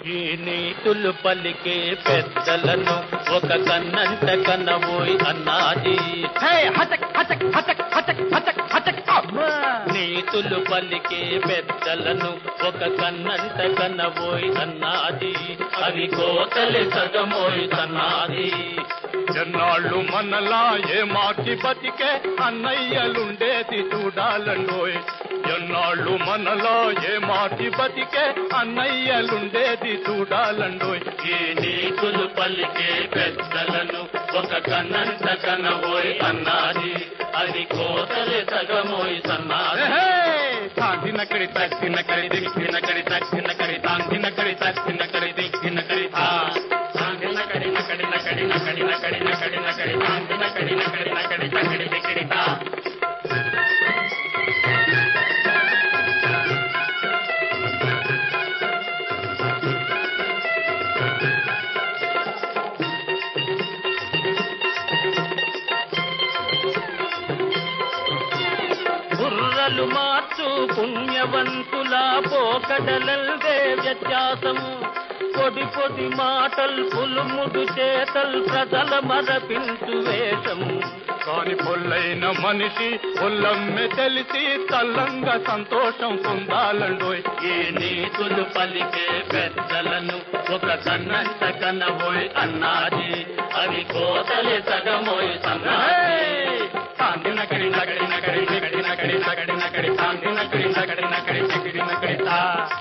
ఈ నీతులు పలికే పెద్దలను ఒక కన్నంట కన్నబోయి అన్నాది హే హచక్ హచక్ హచక్ హచక్ హచక్ హచక్ అమ్మా నీతులు పలికే పెద్దలను ఒక కన్నంట కన్నబోయి అన్నాది అవి కోతలి సగమోయి తన్నాది ఎన్నాళ్ళు మనలా ఏ మాకి బతికే అన్నయ్యలుండేది చూడాలండోయ్ ఎన్నాళ్ళు మనలా ఏ మాకి బతికే అన్నయ్యలుండేది చూడాలండోయ్ ఈ నీతులు పలికే పెద్దలను ఒక కన్నంట కన్నబోయి అన్నాది అది కోతలి సగమోయి సన్నాది తాందిన కడి తక్కిన కడి దిక్కిన కడి తక్కిన కడి తాందిన కడి తక్కిన కడి దిక్కిన కడి తా తాందిన కడి నకడి నకడి నకడి నకడి నకడి నకడి తాందిన కడి నకడి నకడి నకడి దిక్కిడి తా బుర్రలు మార్చు పుణ్యవంతుల పోకడలల్దే వ్యత్యాసము పొడి పొడి మాటల్ పులుముడు చేతల్ ప్రజల మరపించు వేషము కాని పొల్లైన మనిషి పొల్లమ్మె తెలిసి తల్లంగా సంతోషం పొందాలండోయ్ ఈ నీతులు పలికే పెద్దలను ఒక కన్నంట కన్నబోయ్ అన్నాది అవి కోతలే సగమోయ్ సన్నాది తాందిన కడి నకడి నకడి నకడి నకడి నకడి నకడి తాందిన కడి నకడి నకడి నకడి నకడి తా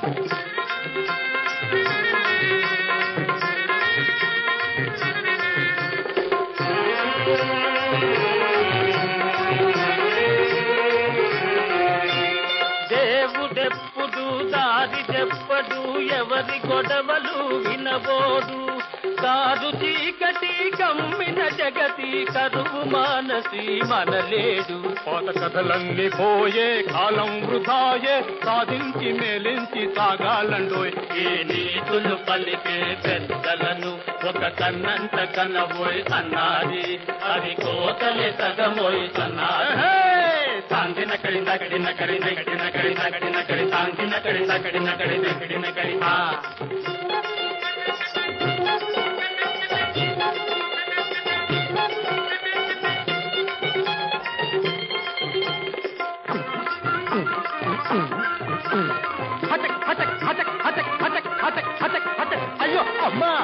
దేవుడెప్పుడు దారి చెప్పడు ఎవరి గొడవలు వినబోడు కారు చీకటి కమ్మిన జగతి కరువు మానసి మనలేడు పాత కథలన్నీ పోయే కాలం వృధాయే సాధించి మేలించి సాగాలండోయ్ ఈ నీతులు పలికే పెద్దలను ఒక కన్నంట కన్నబోయ్ అన్నాది అవి కోతలే సగమోయ్ సన్నాది తాందిన కడి నకడి నకడి నకడి నకడి నకడి నకడి తాందిన కడి నకడి నకడి నకడి నకడి ఆ హచక్ హచక్ హచక్ హచక్ హచక్ హచక్ హచక్ హచక్ అయ్యో అమ్మా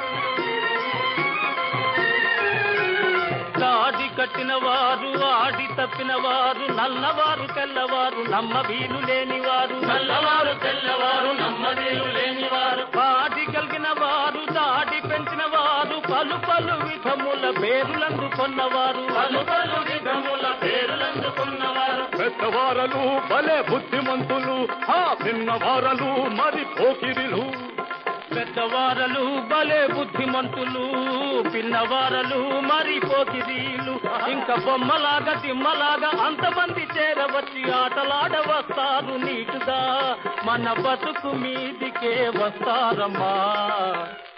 కాడి కట్టిన వారు ఆడి తప్పిన వారు నల్లవారు తెల్లవారు నమ్మ వీలు లేని వారు నల్లవారు తెల్లవారు నమ్మ వీలు లేని వారు పాడి కలిగిన వారు దాడి పెంచిన వారు పలు పలు విధముల పేరులందుకున్నవారు పలు పలు విధముల పేరులందుకున్నవారు పెద్దవారలు భలే బుద్ధిమంతులు ఆ చిన్నవారలు మరి పోకిరిలు పెద్దవారలు భలే బుద్ధిమంతులు పిన్నవారలు మరి పోకిరీలు ఇంకా బొమ్మలాగా తిమ్మలాగా అంతమంది చేరవచ్చి ఆటలాడ వస్తారు నీటుగా మన బతుకు మీదికే వస్తారమ్మా